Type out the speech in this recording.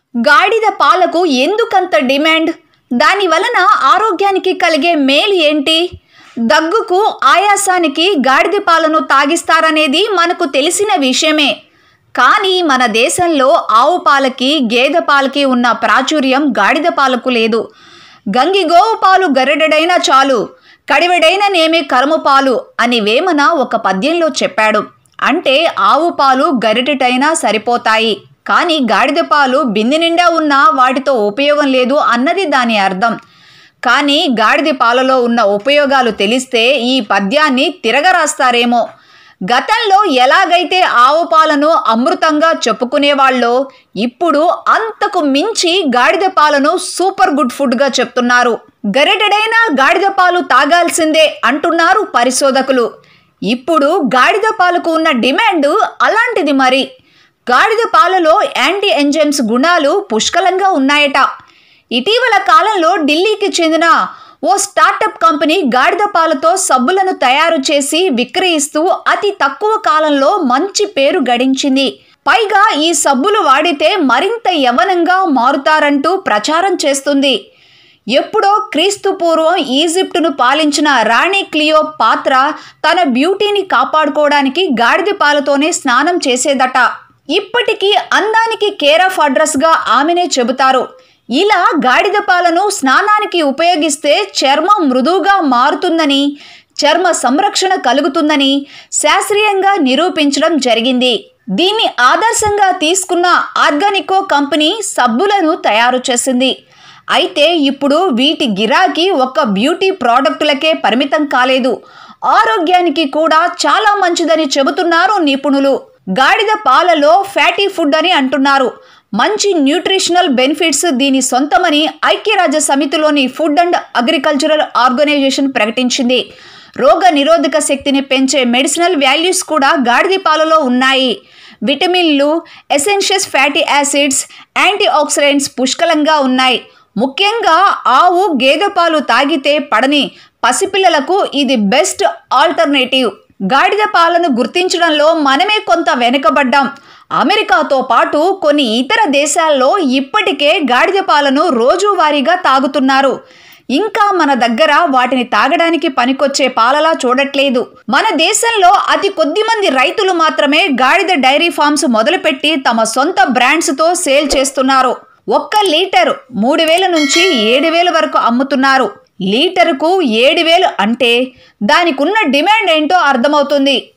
గాడిద పాలకు ఎందుకంత డిమాండ్ దాని వలన ఆరోగ్యానికి కలిగే మేలు ఏంటి దగ్గుకు ఆయాసానికి గాడిద పాలను తాగిస్తారనేది మనకు తెలిసిన విషయమే కానీ మన దేశంలో ఆవు పాలకి గేదె పాలకి ఉన్న ప్రాచుర్యం గాడిద పాలకు లేదు గంగిగోవు పాలు గరిడెడైనా చాలు కడివెడైన నేమే కరుము పాలు అని వేమన ఒక పద్యంలో చెప్పాడు అంటే ఆవు పాలు గరిటెటైనా సరిపోతాయి కానీ గాడిద పాలు బిందె నిండా ఉన్నా వాటితో ఉపయోగం లేదు అన్నది దాని అర్థం కానీ గాడిద పాలలో ఉన్న ఉపయోగాలు తెలిస్తే ఈ పద్యాన్ని తిరగరాస్తారేమో గతంలో ఎలాగైతే ఆవు పాలను అమృతంగా చెప్పుకునేవాళ్ళో ఇప్పుడు అంతకు మించి గాడిద పాలను సూపర్ గుడ్ ఫుడ్గా చెప్తున్నారు గరిటెడైన గాడిద పాలు తాగాల్సిందే అంటున్నారు పరిశోధకులు ఇప్పుడు గాడిద పాలకు ఉన్న డిమాండ్ అలాంటిది మరి గాడిద పాలలో యాంటీ ఎంజైమ్స్ గుణాలు పుష్కలంగా ఉన్నాయట ఇటీవల కాలంలో ఢిల్లీకి చెందిన ఓ స్టార్టప్ కంపెనీ గాడిద పాలతో సబ్బులను తయారు చేసి విక్రయిస్తూ అతి తక్కువ కాలంలో మంచి పేరు గడించింది పైగా ఈ సబ్బులు వాడితే మరింత యవనంగా మారుతారంటూ ప్రచారం చేస్తుంది ఎప్పుడో క్రీస్తు పూర్వం ఈజిప్టును పాలించిన రాణి క్లియో పాత్ర తన బ్యూటీని కాపాడుకోవడానికి గాడిద పాలతోనే స్నానం చేసేదట ఇప్పటికీ అందానికి కేర్ ఆఫ్ అడ్రస్గా ఆమెనే చెబుతారు ఇలా గాడిద పాలను స్నానానికి ఉపయోగిస్తే చర్మం మృదువుగా మారుతుందని చర్మ సంరక్షణ కలుగుతుందని శాస్త్రీయంగా నిరూపించడం జరిగింది దీన్ని ఆదర్శంగా తీసుకున్న ఆర్గానికో కంపెనీ సబ్బులను తయారు చేసింది అయితే ఇప్పుడు వీటి గిరాకీ ఒక్క బ్యూటీ ప్రోడక్టులకే పరిమితం కాలేదు ఆరోగ్యానికి కూడా చాలా మంచిదని చెబుతున్నారు నిపుణులు గాడిద పాలలో ఫ్యాటీ ఫుడ్ అని అంటున్నారు మంచి న్యూట్రిషనల్ బెనిఫిట్స్ దీని సొంతమని ఐక్యరాజ్య సమితిలోని ఫుడ్ అండ్ అగ్రికల్చరల్ ఆర్గనైజేషన్ ప్రకటించింది రోగ నిరోధక శక్తిని పెంచే మెడిసినల్ వాల్యూస్ కూడా గాడిద పాలలో ఉన్నాయి విటమిన్లు essential fatty acids antioxidants పుష్కలంగా ఉన్నాయి ముఖ్యంగా ఆవు గేదె పాలు తాగితే పడని పసిపిల్లలకు ఇది బెస్ట్ ఆల్టర్నేటివ్ గాడిద పాలను గుర్తించడంలో మనమే కొంత వెనుకబడ్డాం అమెరికాతో పాటు కొన్ని ఇతర దేశాల్లో ఇప్పటికే గాడిద పాలను రోజువారీగా తాగుతున్నారు ఇంకా మన దగ్గర వాటిని తాగడానికి పనికొచ్చే పాలలా చూడట్లేదు మన దేశంలో అతి కొద్ది మంది రైతులు మాత్రమే గాడిద డైరీ ఫార్మ్స్ మొదలుపెట్టి తమ సొంత బ్రాండ్స్తో సేల్ చేస్తున్నారు ఒక్క లీటర్ మూడు వేల నుంచి ఏడు వేల వరకు అమ్ముతున్నారు లీటరుకు ఏడు వేలు అంటే దానికున్న డిమాండ్ ఏంటో అర్థమవుతుంది